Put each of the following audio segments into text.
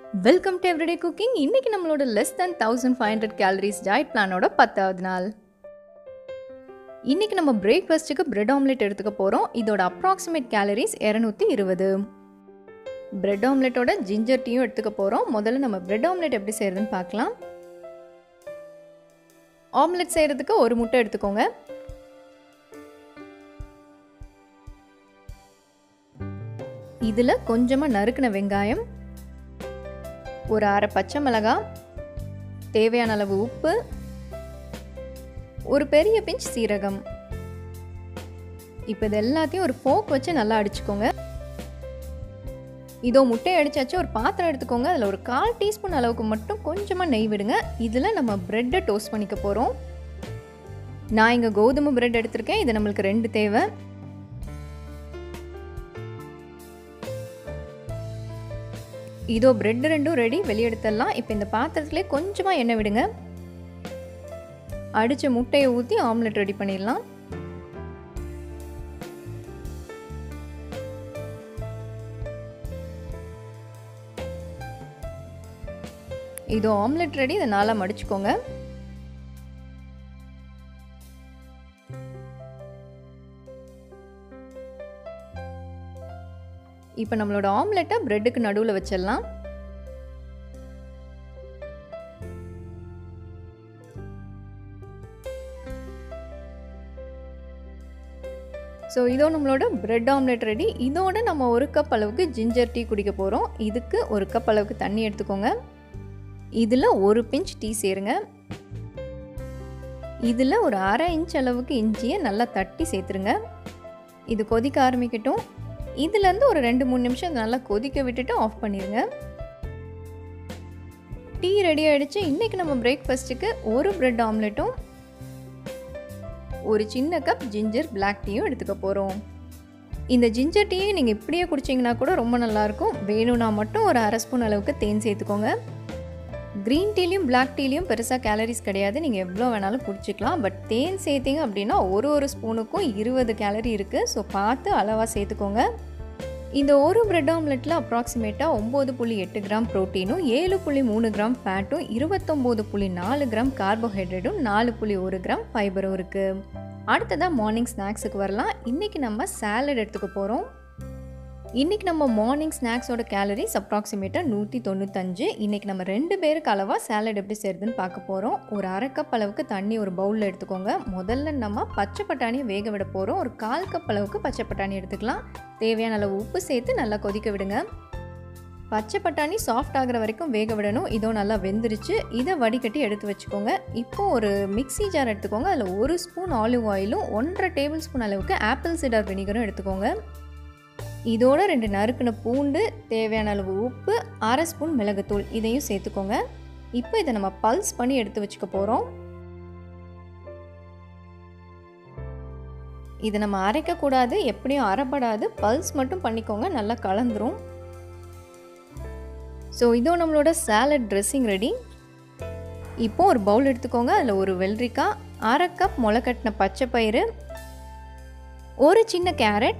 welcome to everyday cooking இன்னைக்கு நம்மளோட less than thousand five hundred calories diet பிளானோட பத்தாவது நாள் இன்னைக்கு நம்ம பிரேக்ஃபாஸ்ட்டுக்கு பிரெட் ஆம்லெட் எடுத்துக்க போகிறோம் இதோட அப்ராக்சிமேட் கேலரிஸ் இரநூத்தி இருபது பிரெட் ஆம்லெட்டோட ஜிஞ்சர் டீயும் எடுத்துக்க போகிறோம் முதல்ல நம்ம பிரெட் ஆம்லெட் எப்படி செய்யறதுன்னு பார்க்கலாம் ஆம்லெட் செய்கிறதுக்கு ஒரு முட்டை எடுத்துக்கோங்க இதில் கொஞ்சமாக நறுக்கின வெங்காயம் ஒரு அரை பச்சை மிளகாய் தேவையான அளவு உப்பு ஒரு பெரிய பிஞ்ச் சீரகம் இப்போ இது எல்லாத்தையும் ஒரு ஃபோக் வச்சு நல்லா அடிச்சுக்கோங்க இதோ முட்டையை அடிச்சாச்சு ஒரு பாத்திரம் எடுத்துக்கோங்க அதில் ஒரு கால் டீஸ்பூன் அளவுக்கு மட்டும் கொஞ்சமாக நெய் விடுங்க இதில் நம்ம ப்ரெட்டை டோஸ்ட் பண்ணிக்க போகிறோம் நான் இங்கே கோதுமை பிரெட் எடுத்திருக்கேன் இது நம்மளுக்கு ரெண்டு தேவை இதோ பிரெட் ரெண்டும் ரெடி வெளியெடுத்துடலாம் இப்போ இந்த பாத்திரத்திலே கொஞ்சமாக எண்ணெய் விடுங்க அடித்த முட்டையை ஊற்றி ஆம்லெட் ரெடி பண்ணிடலாம் இதோ ஆம்லெட் ரெடி இதை நாளாக மடிச்சுக்கோங்க இப்போ நம்மளோட ஆம்லெட்டை ப்ரெட்டுக்கு நடுவில் வச்சிடலாம் ஸோ இதோ நம்மளோட பிரெட் ஆம்லெட் ரெடி இதோட நம்ம ஒரு கப் அளவுக்கு ஜிஞ்சர் டீ குடிக்க போகிறோம் இதுக்கு ஒரு கப் அளவுக்கு தண்ணி எடுத்துக்கோங்க இதில் ஒரு பிஞ்ச் டீ சேருங்க இதில் ஒரு அரை இன்ச் அளவுக்கு இஞ்சியை நல்லா தட்டி சேர்த்துருங்க இது கொதிக்க ஆரம்பிக்கட்டும் இதுலேருந்து ஒரு ரெண்டு மூணு நிமிஷம் நல்லா கொதிக்க விட்டுட்டு ஆஃப் பண்ணிடுங்க டீ ரெடி ஆகிடுச்சு இன்றைக்கி நம்ம பிரேக்ஃபாஸ்ட்டுக்கு ஒரு பிரெட் ஆம்லெட்டும் ஒரு சின்ன கப் ஜிஞ்சர் பிளாக் டீயும் எடுத்துக்க போகிறோம் இந்த ஜிஞ்சர் டீயை நீங்கள் இப்படியே குடிச்சிங்கன்னா கூட ரொம்ப நல்லாயிருக்கும் வேணும்னா மட்டும் ஒரு அரை ஸ்பூன் அளவுக்கு தேன் சேர்த்துக்கோங்க க்ரீன் டீலையும் பிளாக் டீலையும் பெருசாக கேலரிஸ் கிடையாது நீங்கள் எவ்வளோ வேணாலும் குடிச்சிக்கலாம் பட் தேன் சேர்த்திங்க அப்படின்னா ஒரு ஒரு ஸ்பூனுக்கும் இருபது கேலரி இருக்குது ஸோ பார்த்து அளவாக சேர்த்துக்கோங்க இந்த ஒரு பிரெட் ஆம்லெட்டில் அப்ராக்சிமேட்டாக ஒம்பது புள்ளி எட்டு கிராம் ப்ரோட்டீனும் ஏழு புள்ளி மூணு கிராம் ஃபேட்டும் இருபத்தொம்போது புள்ளி நாலு கிராம் கார்போஹைட்ரேட்டும் நாலு புள்ளி ஒரு கிராம் ஃபைபரும் இருக்குது அடுத்ததாக மார்னிங் ஸ்நாக்ஸுக்கு வரலாம் இன்றைக்கி நம்ம சாலட் எடுத்துக்க போகிறோம் இன்றைக்கி நம்ம மார்னிங் ஸ்நாக்ஸோட கேலரிஸ் அப்ராக்சிமேட்டாக நூற்றி தொண்ணூத்தஞ்சு இன்றைக்கி நம்ம ரெண்டு பேருக்கு அளவாக சேலட் எப்படி செய்கிறதுன்னு பார்க்க போகிறோம் ஒரு அரை கப் அளவுக்கு தண்ணி ஒரு பவுலில் எடுத்துக்கோங்க முதல்ல நம்ம பச்சை பட்டாணியை வேக விட போகிறோம் ஒரு கால் கப் அளவுக்கு பச்சை பட்டாணி எடுத்துக்கலாம் தேவையான அளவு உப்பு சேர்த்து நல்லா கொதிக்க விடுங்க பச்சை பட்டாணி சாஃப்ட் ஆகிற வரைக்கும் வேக விடணும் இதோ நல்லா வெந்துருச்சு இதை வடிகட்டி எடுத்து வச்சுக்கோங்க இப்போ ஒரு மிக்சி ஜார் எடுத்துக்கோங்க அதில் ஒரு ஸ்பூன் ஆலிவ் ஆயிலும் ஒன்றரை டேபிள் ஸ்பூன் அளவுக்கு ஆப்பிள் சிடர் வினிகரும் எடுத்துக்கோங்க இதோட ரெண்டு நறுக்கின பூண்டு தேவையான அளவு உப்பு அரை ஸ்பூன் மிளகுத்தூள் இதையும் சேர்த்துக்கோங்க இப்போ இதை நம்ம பல்ஸ் பண்ணி எடுத்து வச்சுக்க போகிறோம் இதை நம்ம அரைக்கக்கூடாது எப்படியும் அரைப்படாது பல்ஸ் மட்டும் பண்ணிக்கோங்க நல்லா கலந்துரும் ஸோ இதோ நம்மளோட சாலட் ட்ரெஸ்ஸிங் ரெடி இப்போ ஒரு பவுல் எடுத்துக்கோங்க அதில் ஒரு வெள்ளரிக்காய் அரை கப் முளைக்கட்டின பச்சை பயிறு ஒரு சின்ன கேரட்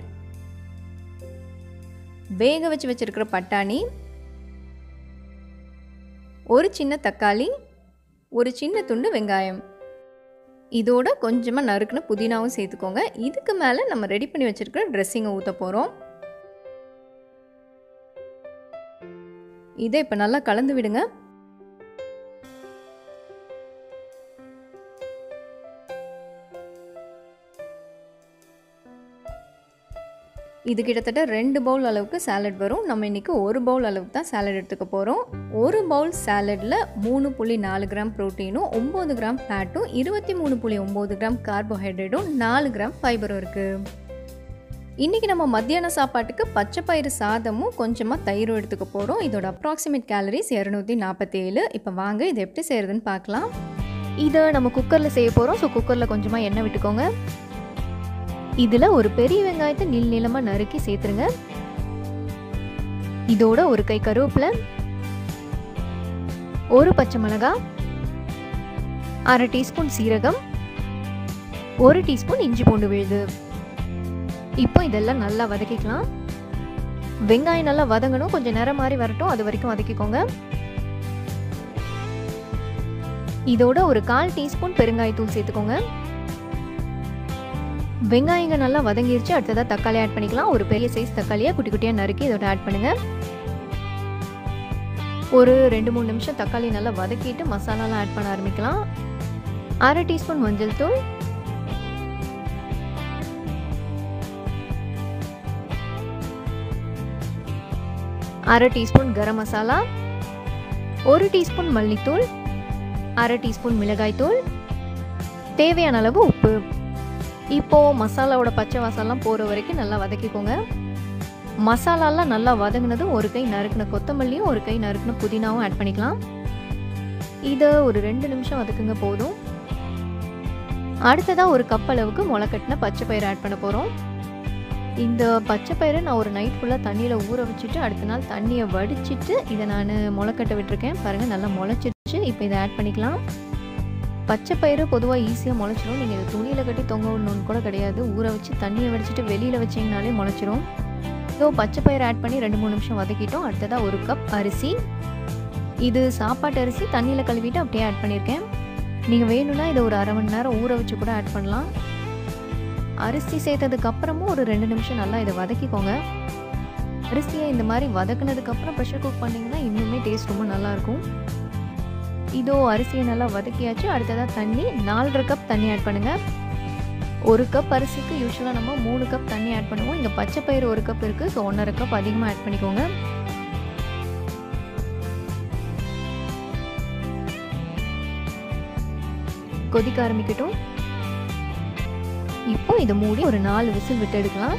வேக வச்சு வச்சுருக்கிற பட்டாணி ஒரு சின்ன தக்காளி ஒரு சின்ன துண்டு வெங்காயம் இதோட கொஞ்சமாக நறுக்குன புதினாவும் சேர்த்துக்கோங்க இதுக்கு மேலே நம்ம ரெடி பண்ணி வச்சுருக்கிற ட்ரெஸ்ஸிங்கை ஊற்ற போகிறோம் இதை இப்போ நல்லா கலந்து விடுங்க இது கிட்டத்தட்ட ரெண்டு பவுல் அளவுக்கு சாலட் வரும் நம்ம இன்றைக்கி ஒரு பவுல் அளவுக்கு தான் சாலட் எடுத்துக்க போகிறோம் ஒரு பவுல் சாலடில் மூணு புள்ளி நாலு கிராம் ப்ரோட்டீனும் ஒம்பது கிராம் ஃபேட்டும் இருபத்தி மூணு புள்ளி ஒம்பது கிராம் கார்போஹைட்ரேட்டும் நாலு கிராம் ஃபைபரும் இருக்குது இன்றைக்கி நம்ம மத்தியான சாப்பாட்டுக்கு பச்சை பயிறு சாதமும் கொஞ்சமாக தயிரும் எடுத்துக்க போகிறோம் இதோட அப்ராக்சிமேட் கேலரிஸ் இரநூத்தி நாற்பத்தேழு இப்போ வாங்க இது எப்படி செய்கிறதுன்னு பார்க்கலாம் இதை நம்ம குக்கரில் செய்ய போகிறோம் ஸோ குக்கரில் கொஞ்சமாக எண்ணெய் விட்டுக்கோங்க இதில் ஒரு பெரிய வெங்காயத்தை நீள் நீளமாக நறுக்கி சேர்த்துருங்க இதோட ஒரு கை கருவேப்பிலை ஒரு பச்சை மிளகாய் அரை டீஸ்பூன் சீரகம் ஒரு டீஸ்பூன் இஞ்சி பூண்டு விழுது இப்போ இதெல்லாம் நல்லா வதக்கிக்கலாம் வெங்காயம் நல்லா வதங்கணும் கொஞ்சம் நேரம் மாதிரி வரட்டும் அது வரைக்கும் வதக்கிக்கோங்க இதோட ஒரு கால் டீஸ்பூன் பெருங்காயத்தூள் சேர்த்துக்கோங்க வெங்காயங்க நல்லா வதங்கிருச்சு அடுத்ததாக தக்காளி ஆட் பண்ணிக்கலாம் ஒரு பெரிய சைஸ் தக்காளியை குட்டி குட்டியாக நறுக்கி இதோட ஆட் பண்ணுங்க ஒரு ரெண்டு மூணு நிமிஷம் தக்காளி நல்லா வதக்கிட்டு மசாலாலாம் ஆட் பண்ண ஆரம்பிக்கலாம் அரை டீஸ்பூன் மஞ்சள் தூள் அரை டீஸ்பூன் கரம் மசாலா ஒரு டீஸ்பூன் மல்லித்தூள் அரை டீஸ்பூன் மிளகாய்த்தூள் தேவையான அளவு உப்பு இப்போது மசாலாவோட பச்சை வாசம்லாம் போகிற வரைக்கும் நல்லா வதக்கிக்கோங்க மசாலாலாம் நல்லா வதங்கினதும் ஒரு கை நறுக்கின கொத்தமல்லியும் ஒரு கை நறுக்கின புதினாவும் ஆட் பண்ணிக்கலாம் இதை ஒரு ரெண்டு நிமிஷம் வதக்குங்க போதும் அடுத்ததாக ஒரு கப் அளவுக்கு முளைக்கட்டின பச்சை பயிறு ஆட் பண்ண போகிறோம் இந்த பச்சை பயிரை நான் ஒரு நைட் ஃபுல்லாக தண்ணியில் ஊற வச்சுட்டு அடுத்த நாள் தண்ணியை வடிச்சிட்டு இதை நான் முளைக்கட்ட விட்டுருக்கேன் பாருங்கள் நல்லா முளைச்சிருச்சு இப்போ இதை ஆட் பண்ணிக்கலாம் பச்சை பயிறு பொதுவாக ஈஸியாக முளைச்சிரும் நீங்கள் இதை துணியில் கட்டி தொங்க விடணும்னு கூட கிடையாது ஊற வச்சு தண்ணியை வடிச்சிட்டு வெளியில் வச்சிங்கனாலே முளைச்சிரும் ஸோ பச்சை பயிறு ஆட் பண்ணி ரெண்டு மூணு நிமிஷம் வதக்கிட்டோம் அடுத்ததாக ஒரு கப் அரிசி இது சாப்பாட்டு அரிசி தண்ணியில் கழுவிட்டு அப்படியே ஆட் பண்ணியிருக்கேன் நீங்கள் வேணும்னா இதை ஒரு அரை மணி நேரம் ஊற வச்சு கூட ஆட் பண்ணலாம் அரிசி சேர்த்ததுக்கு அப்புறமும் ஒரு ரெண்டு நிமிஷம் நல்லா இதை வதக்கிக்கோங்க அரிசியை இந்த மாதிரி வதக்குனதுக்கப்புறம் ப்ரெஷர் குக் பண்ணிங்கன்னா இன்னுமே டேஸ்ட் ரொம்ப நல்லாயிருக்கும் இதோ அரிசியை நல்லா வதக்கியாச்சு அடுத்ததாக தண்ணி நாலரை கப் தண்ணி ஆட் பண்ணுங்கள் ஒரு கப் அரிசிக்கு யூஸ்வலாக நம்ம மூணு கப் தண்ணி ஆட் பண்ணுவோம் இங்கே பச்சை பயிறு ஒரு கப் இருக்குது ஸோ ஒன்றரை கப் அதிகமாக ஆட் பண்ணிக்கோங்க கொதிக்க ஆரம்பிக்கட்டும் இப்போ இதை மூடி ஒரு நாலு விசில் விட்டு எடுக்கலாம்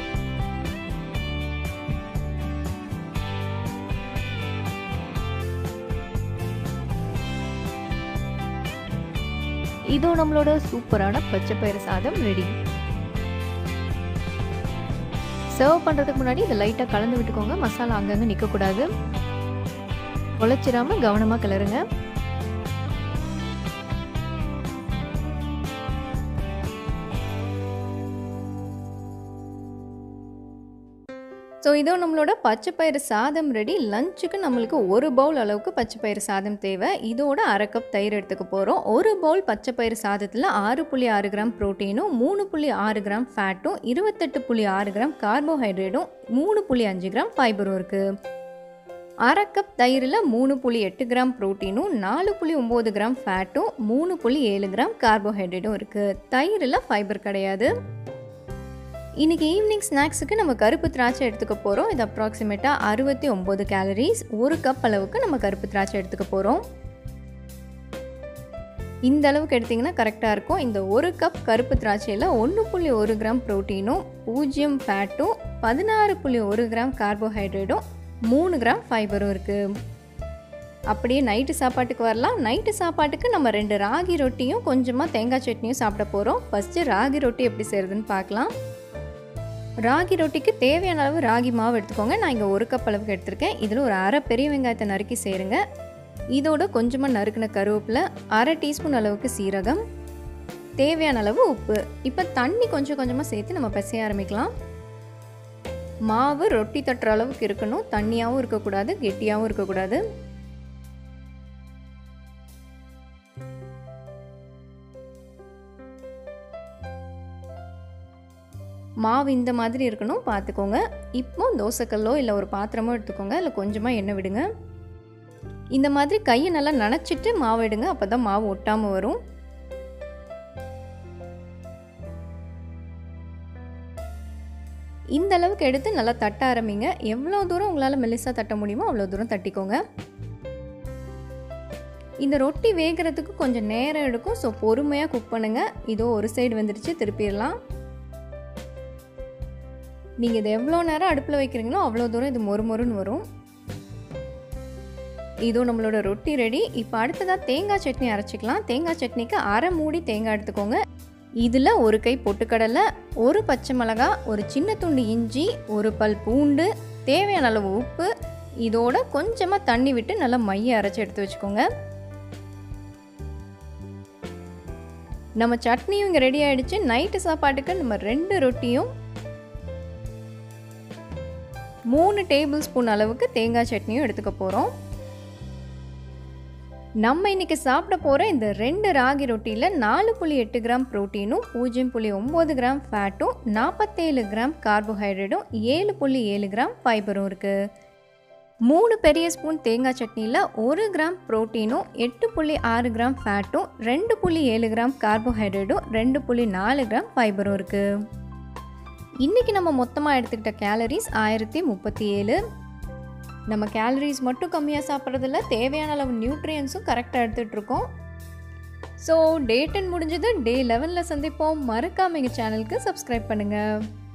இதோ நம்மளோட சூப்பரான பச்சை பயிறு சாதம் ரெடி சர்வ் பண்ணுறதுக்கு முன்னாடி இதை லைட்டாக கலந்து விட்டுக்கோங்க மசாலா அங்கங்கே நிற்கக்கூடாது உழைச்சிடாமல் கவனமாக கிளறுங்க ஸோ இதோ நம்மளோட பச்சை பயிறு சாதம் ரெடி லஞ்சுக்கு நம்மளுக்கு ஒரு பவுல் அளவுக்கு பச்சை பயிறு சாதம் தேவை இதோட அரை கப் தயிர் எடுத்துக்க போகிறோம் ஒரு பவுல் பச்சை பயிறு சாதத்தில் ஆறு புள்ளி ஆறு கிராம் ப்ரோட்டீனும் மூணு புள்ளி ஆறு கிராம் ஃபேட்டும் இருபத்தெட்டு புள்ளி ஆறு கிராம் கார்போஹைட்ரேட்டும் மூணு புள்ளி அஞ்சு கிராம் ஃபைபரும் இருக்குது அரை கப் தயிரில் மூணு புள்ளி எட்டு கிராம் ப்ரோட்டீனும் நாலு புள்ளி ஒம்பது கிராம் ஃபேட்டும் மூணு புள்ளி ஏழு கிராம் கார்போஹைட்ரேட்டும் இருக்குது தயிரில் ஃபைபர் கிடையாது இன்றைக்கி ஈவினிங் ஸ்நாக்ஸுக்கு நம்ம கருப்பு திராட்சை எடுத்துக்க போகிறோம் இது அப்ராக்சிமேட்டாக அறுபத்தி ஒம்பது கேலரிஸ் ஒரு கப் அளவுக்கு நம்ம கருப்பு திராட்சை எடுத்துக்க போகிறோம் இந்த அளவுக்கு எடுத்திங்கன்னா கரெக்டாக இருக்கும் இந்த ஒரு கப் கருப்பு திராட்சையில் ஒன்று புள்ளி ஒரு கிராம் ப்ரோட்டீனும் பூஜ்ஜியம் ஃபேட்டும் பதினாறு புள்ளி ஒரு கிராம் கார்போஹைட்ரேட்டும் மூணு கிராம் ஃபைபரும் இருக்குது அப்படியே நைட்டு சாப்பாட்டுக்கு வரலாம் நைட்டு சாப்பாட்டுக்கு நம்ம ரெண்டு ராகி ரொட்டியும் கொஞ்சமாக தேங்காய் சட்னியும் சாப்பிட போகிறோம் ஃபஸ்ட்டு ராகி ரொட்டி எப்படி செய்கிறதுன்னு பார்க்கலாம் ராகி ரொட்டிக்கு தேவையான அளவு ராகி மாவு எடுத்துக்கோங்க நான் இங்கே ஒரு கப் அளவுக்கு எடுத்திருக்கேன் இதில் ஒரு அரை பெரிய வெங்காயத்தை நறுக்கி சேருங்க இதோட கொஞ்சமாக நறுக்கின கருவேப்பில் அரை டீஸ்பூன் அளவுக்கு சீரகம் தேவையான அளவு உப்பு இப்போ தண்ணி கொஞ்சம் கொஞ்சமாக சேர்த்து நம்ம பிசைய ஆரம்பிக்கலாம் மாவு ரொட்டி தட்டுற அளவுக்கு இருக்கணும் தண்ணியாகவும் இருக்கக்கூடாது கெட்டியாகவும் இருக்கக்கூடாது மாவு இந்த மாதிரி இருக்கணும் பார்த்துக்கோங்க இப்போ தோசைக்கல்லோ இல்லை ஒரு பாத்திரமோ எடுத்துக்கோங்க இல்லை கொஞ்சமாக எண்ணெய் விடுங்க இந்த மாதிரி கையை நல்லா நனைச்சிட்டு மாவு எடுங்க அப்போ தான் மாவு ஒட்டாமல் வரும் இந்த அளவுக்கு எடுத்து நல்லா தட்ட ஆரம்பிங்க எவ்வளோ தூரம் உங்களால் மெல்லிசாக தட்ட முடியுமோ அவ்வளோ தூரம் தட்டிக்கோங்க இந்த ரொட்டி வேகிறதுக்கு கொஞ்சம் நேரம் எடுக்கும் ஸோ பொறுமையாக குக் பண்ணுங்கள் இதோ ஒரு சைடு வந்துடுச்சு திருப்பிடலாம் நீங்கள் இது எவ்வளோ நேரம் அடுப்பில் வைக்கிறீங்களோ அவ்வளோ தூரம் இது மொறு மொறுன்னு வரும் இதோ நம்மளோட ரொட்டி ரெடி இப்போ அடுத்ததாக தேங்காய் சட்னி அரைச்சிக்கலாம் தேங்காய் சட்னிக்கு அரை மூடி தேங்காய் எடுத்துக்கோங்க இதில் ஒரு கை பொட்டுக்கடலை ஒரு பச்சை மிளகா ஒரு சின்ன துண்டு இஞ்சி ஒரு பல் பூண்டு தேவையான அளவு உப்பு இதோட கொஞ்சமாக தண்ணி விட்டு நல்லா மைய அரைச்சி எடுத்து வச்சுக்கோங்க நம்ம சட்னியும் இங்கே ரெடி ஆகிடுச்சு நைட்டு சாப்பாட்டுக்கு நம்ம ரெண்டு ரொட்டியும் மூணு டேபிள் ஸ்பூன் அளவுக்கு தேங்காய் சட்னியும் எடுத்துக்க போகிறோம் நம்ம இன்றைக்கி சாப்பிட போகிற இந்த ரெண்டு ராகி ரொட்டியில் நாலு புள்ளி எட்டு கிராம் ப்ரோட்டீனும் பூஜ்ஜியம் புள்ளி ஒம்பது கிராம் ஃபேட்டும் நாற்பத்தேழு கிராம் கார்போஹைட்ரேட்டும் ஏழு புள்ளி ஏழு கிராம் ஃபைபரும் இருக்குது மூணு பெரிய ஸ்பூன் தேங்காய் சட்னியில் ஒரு கிராம் ப்ரோட்டீனும் எட்டு புள்ளி ஆறு கிராம் ஃபேட்டும் ரெண்டு புள்ளி ஏழு கிராம் கார்போஹைட்ரேட்டும் ரெண்டு புள்ளி நாலு கிராம் ஃபைபரும் இருக்குது இன்றைக்கி நம்ம மொத்தமாக எடுத்துக்கிட்ட கேலரிஸ் ஆயிரத்தி முப்பத்தி ஏழு நம்ம கேலரிஸ் மட்டும் கம்மியாக சாப்பிட்றதில்ல தேவையான அளவு நியூட்ரியன்ஸும் கரெக்டாக எடுத்துகிட்ருக்கோம் ஸோ டே டென் முடிஞ்சது டே லெவனில் சந்திப்போம் மறக்காம எங்கள் சேனலுக்கு சப்ஸ்கிரைப் பண்ணுங்கள்